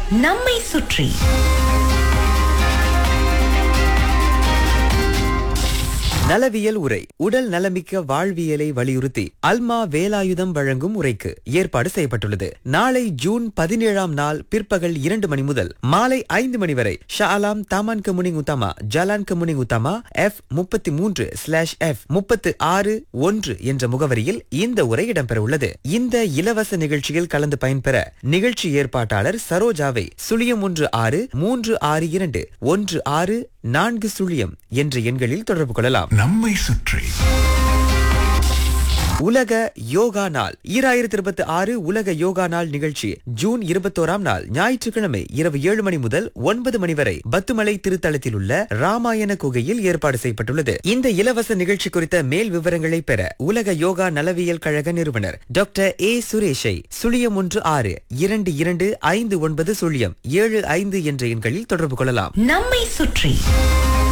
நம்மை சுற்றி நலவியல் உரை உடல் நலமிக்க வாழ்வியலை வலியுறுத்தி அல்மா வேலாயுதம் வழங்கும் உரைக்கு ஏற்பாடு செய்யப்பட்டுள்ளது நாளை ஜூன் பதினேழாம் நாள் பிற்பகல் இரண்டு மணி முதல் மாலை ஐந்து மணி வரை Shah Alam Taman Kemuning Utama Jalan Kemuning Utama F முப்பத்தி மூன்று ஸ்லாஷ் எஃப் முப்பத்து ஆறு ஒன்று என்ற முகவரியில் இந்த உரை இடம்பெறவுள்ளது இந்த இலவச நிகழ்ச்சியில் கலந்து பயன்பெற நிகழ்ச்சி ஏற்பாட்டாளர் சரோஜாவை சுழியம் ஒன்று ஆறு மூன்று ஆறு இரண்டு ஒன்று ஆறு நான்கு சுழியம் என்ற எண்களில் தொடர்பு கொள்ளலாம் நம்மை சுற்றி உலக யோகா நாள் ஈராயிரத்தி இருபத்தி ஆறு உலக யோகா நாள் நிகழ்ச்சி ஜூன் இருபத்தோராம் நாள் ஞாயிற்றுக்கிழமை இரவு ஏழு மணி முதல் ஒன்பது மணி வரை பத்துமலை திருத்தலத்தில் உள்ள ராமாயண குகையில் ஏற்பாடு செய்யப்பட்டுள்ளது இந்த இலவச நிகழ்ச்சி குறித்த மேல் விவரங்களை பெற உலக யோகா நலவியல் கழக நிறுவனர் டாக்டர் ஏ சுரேஷை சுழியம் ஒன்று ஆறு இரண்டு இரண்டு ஐந்து ஒன்பது சுழியம் ஏழு ஐந்து என்ற எண்களில் தொடர்பு கொள்ளலாம் நம்மை சுற்றி